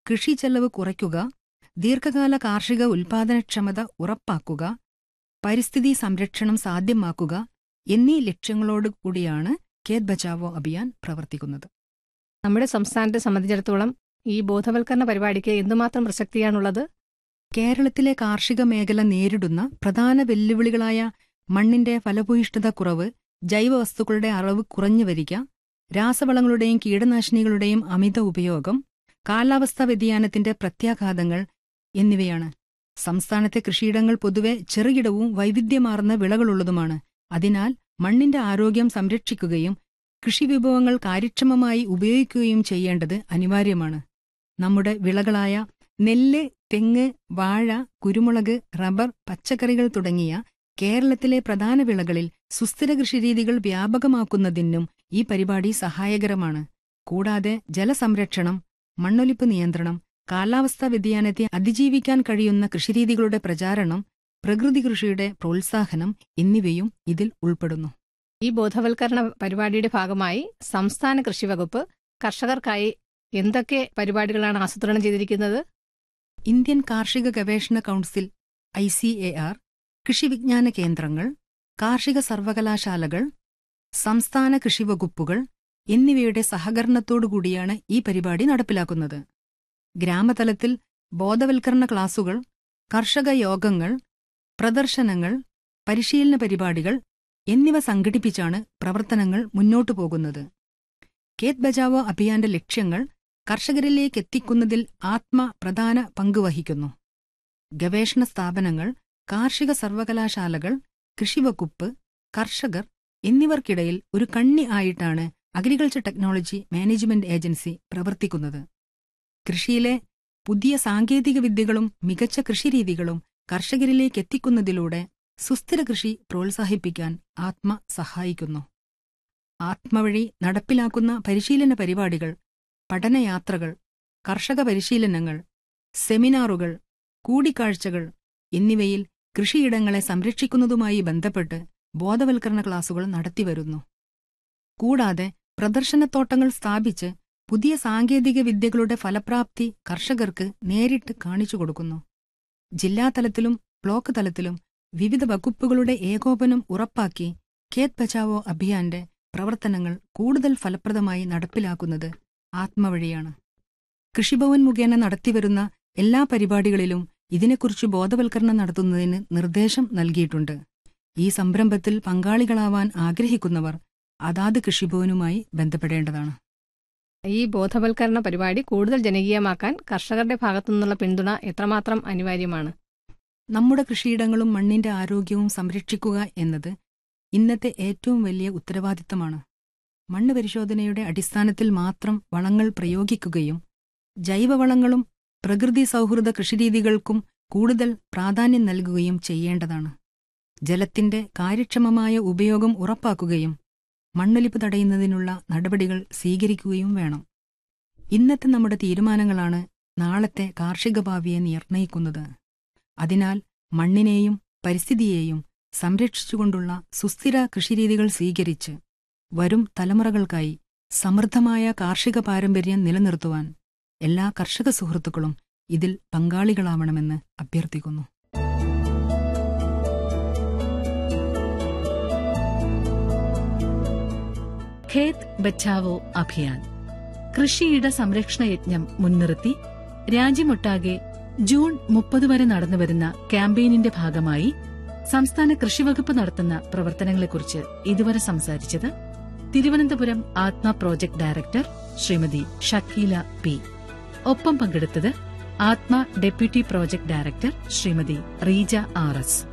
കൃഷി ചെലവ് കുറയ്ക്കുക ദീർഘകാല കാർഷിക ഉൽപാദനക്ഷമത ഉറപ്പാക്കുക പരിസ്ഥിതി സംരക്ഷണം സാധ്യമാക്കുക എന്നീ ലക്ഷ്യങ്ങളോട് കൂടിയാണ് ഖേത് ബച്ചാവോ അഭിയാൻ പ്രവർത്തിക്കുന്നത് നമ്മുടെ സംസ്ഥാനത്തെ സംബന്ധിച്ചിടത്തോളം ഈ ബോധവൽക്കരണ പരിപാടിക്ക് എന്തുമാത്രം പ്രസക്തിയാണുള്ളത് കേരളത്തിലെ കാർഷിക മേഖല നേരിടുന്ന പ്രധാന വെല്ലുവിളികളായ മണ്ണിന്റെ ഫലഭൂയിഷ്ഠത കുറവ് ജൈവവസ്തുക്കളുടെ അളവ് കുറഞ്ഞു വരിക രാസവളങ്ങളുടെയും കീടനാശിനികളുടെയും അമിത ഉപയോഗം കാലാവസ്ഥാ വ്യതിയാനത്തിന്റെ പ്രത്യാഘാതങ്ങൾ എന്നിവയാണ് സംസ്ഥാനത്തെ കൃഷിയിടങ്ങൾ പൊതുവെ ചെറുകിടവും വൈവിധ്യമാർന്ന വിളകളുള്ളതുമാണ് അതിനാൽ മണ്ണിന്റെ ആരോഗ്യം സംരക്ഷിക്കുകയും കൃഷിവിഭവങ്ങൾ കാര്യക്ഷമമായി ഉപയോഗിക്കുകയും ചെയ്യേണ്ടത് അനിവാര്യമാണ് നമ്മുടെ വിളകളായ നെല്ല് തെങ്ങ് വാഴ കുരുമുളക് റബ്ബർ പച്ചക്കറികൾ തുടങ്ങിയ കേരളത്തിലെ പ്രധാന വിളകളിൽ സുസ്ഥിര കൃഷിരീതികൾ വ്യാപകമാക്കുന്നതിനും ഈ പരിപാടി സഹായകരമാണ് കൂടാതെ ജലസംരക്ഷണം മണ്ണൊലിപ്പ് നിയന്ത്രണം കാലാവസ്ഥാ വ്യതിയാനത്തെ അതിജീവിക്കാൻ കഴിയുന്ന കൃഷിരീതികളുടെ പ്രചാരണം പ്രകൃതി കൃഷിയുടെ പ്രോത്സാഹനം എന്നിവയും ഇതിൽ ഉൾപ്പെടുന്നു ഈ ബോധവൽക്കരണ പരിപാടിയുടെ ഭാഗമായി സംസ്ഥാന കൃഷി വകുപ്പ് കർഷകർക്കായി എന്തൊക്കെ പരിപാടികളാണ് ആസൂത്രണം ചെയ്തിരിക്കുന്നത് ഇന്ത്യൻ കാർഷിക ഗവേഷണ council I C A R കൃഷിവിജ്ഞാന കേന്ദ്രങ്ങൾ കാർഷിക സർവകലാശാലകൾ സംസ്ഥാന കൃഷിവകുപ്പുകൾ എന്നിവയുടെ സഹകരണത്തോടുകൂടിയാണ് ഈ പരിപാടി നടപ്പിലാക്കുന്നത് ഗ്രാമതലത്തിൽ ബോധവൽക്കരണ ക്ലാസുകൾ കർഷക യോഗങ്ങൾ പ്രദർശനങ്ങൾ പരിശീലന പരിപാടികൾ എന്നിവ സംഘടിപ്പിച്ചാണ് പ്രവർത്തനങ്ങൾ മുന്നോട്ടു പോകുന്നത് കേത് ബജാവോ അഭിയാന്റെ ലക്ഷ്യങ്ങൾ കർഷകരിലേക്ക് എത്തിക്കുന്നതിൽ ആത്മ പ്രധാന പങ്കുവഹിക്കുന്നു ഗവേഷണ സ്ഥാപനങ്ങൾ കാർഷിക സർവകലാശാലകൾ കൃഷിവകുപ്പ് കർഷകർ എന്നിവർക്കിടയിൽ ഒരു കണ്ണി ആയിട്ടാണ് അഗ്രികൾച്ചർ ടെക്നോളജി മാനേജ്മെന്റ് ഏജൻസി പ്രവർത്തിക്കുന്നത് കൃഷിയിലെ പുതിയ സാങ്കേതിക വിദ്യകളും മികച്ച കൃഷിരീതികളും കർഷകരിലേക്ക് എത്തിക്കുന്നതിലൂടെ സുസ്ഥിര കൃഷി പ്രോത്സാഹിപ്പിക്കാൻ ആത്മ സഹായിക്കുന്നു ആത്മ വഴി നടപ്പിലാക്കുന്ന പരിശീലന പരിപാടികൾ പഠനയാത്രകൾ കർഷക പരിശീലനങ്ങൾ സെമിനാറുകൾ കൂടിക്കാഴ്ചകൾ എന്നിവയിൽ കൃഷിയിടങ്ങളെ സംരക്ഷിക്കുന്നതുമായി ബന്ധപ്പെട്ട് ബോധവൽക്കരണ ക്ലാസുകൾ നടത്തിവരുന്നു കൂടാതെ പ്രദർശനത്തോട്ടങ്ങൾ സ്ഥാപിച്ച് പുതിയ സാങ്കേതിക വിദ്യകളുടെ ഫലപ്രാപ്തി കർഷകർക്ക് നേരിട്ട് കാണിച്ചു കൊടുക്കുന്നു ജില്ലാതലത്തിലും ബ്ലോക്ക് തലത്തിലും വിവിധ വകുപ്പുകളുടെ ഏകോപനം ഉറപ്പാക്കി ഖേത് ബച്ചാവോ അഭിയാന്റെ പ്രവർത്തനങ്ങൾ കൂടുതൽ ഫലപ്രദമായി നടപ്പിലാക്കുന്നത് ആത്മവഴിയാണ് കൃഷിഭവൻ മുഖേന നടത്തിവരുന്ന എല്ലാ പരിപാടികളിലും ഇതിനെക്കുറിച്ച് ബോധവൽക്കരണം നടത്തുന്നതിന് നിർദ്ദേശം നൽകിയിട്ടുണ്ട് ഈ സംരംഭത്തിൽ പങ്കാളികളാവാൻ ആഗ്രഹിക്കുന്നവർ അതാത് കൃഷിഭവനുമായി ബന്ധപ്പെടേണ്ടതാണ് ഈ ബോധവൽക്കരണ പരിപാടി കൂടുതൽ ജനകീയമാക്കാൻ കർഷകരുടെ ഭാഗത്തുനിന്നുള്ള പിന്തുണ എത്രമാത്രം അനിവാര്യമാണ് നമ്മുടെ കൃഷിയിടങ്ങളും മണ്ണിന്റെ ആരോഗ്യവും സംരക്ഷിക്കുക എന്നത് ഇന്നത്തെ ഏറ്റവും വലിയ ഉത്തരവാദിത്തമാണ് മണ്ണ് പരിശോധനയുടെ അടിസ്ഥാനത്തിൽ മാത്രം വളങ്ങൾ പ്രയോഗിക്കുകയും ജൈവവളങ്ങളും പ്രകൃതി സൗഹൃദ കൃഷിരീതികൾക്കും കൂടുതൽ പ്രാധാന്യം നൽകുകയും ചെയ്യേണ്ടതാണ് ജലത്തിന്റെ കാര്യക്ഷമമായ ഉപയോഗം ഉറപ്പാക്കുകയും മണ്ണൊലിപ്പ് തടയുന്നതിനുള്ള നടപടികൾ സ്വീകരിക്കുകയും വേണം ഇന്നത്തെ നമ്മുടെ തീരുമാനങ്ങളാണ് നാളത്തെ കാർഷിക ഭാവിയെ നിർണയിക്കുന്നത് അതിനാൽ മണ്ണിനെയും പരിസ്ഥിതിയെയും സംരക്ഷിച്ചുകൊണ്ടുള്ള സുസ്ഥിര കൃഷിരീതികൾ സ്വീകരിച്ച് വരും തലമുറകൾക്കായി സമൃദ്ധമായ കാർഷിക പാരമ്പര്യം നിലനിർത്തുവാൻ എല്ലാ കർഷക സുഹൃത്തുക്കളും ഇതിൽ പങ്കാളികളാവണമെന്ന് അഭ്യർത്ഥിക്കുന്നു ഖേത് ബച്ചാവോ അഭിയാൻ കൃഷിയിട സംരക്ഷണ യജ്ഞം മുൻനിർത്തി രാജ്യമൊട്ടാകെ ജൂൺ മുപ്പത് വരെ നടന്നുവരുന്ന ക്യാമ്പയിനിന്റെ ഭാഗമായി സംസ്ഥാന കൃഷിവകുപ്പ് നടത്തുന്ന പ്രവർത്തനങ്ങളെക്കുറിച്ച് ഇതുവരെ സംസാരിച്ചത് Thiruvananthapuram ATMA project director Shrimati Shakeela P ഒപ്പം പങ്കെടുത്തത് ATMA deputy project director Shrimati Reeja R S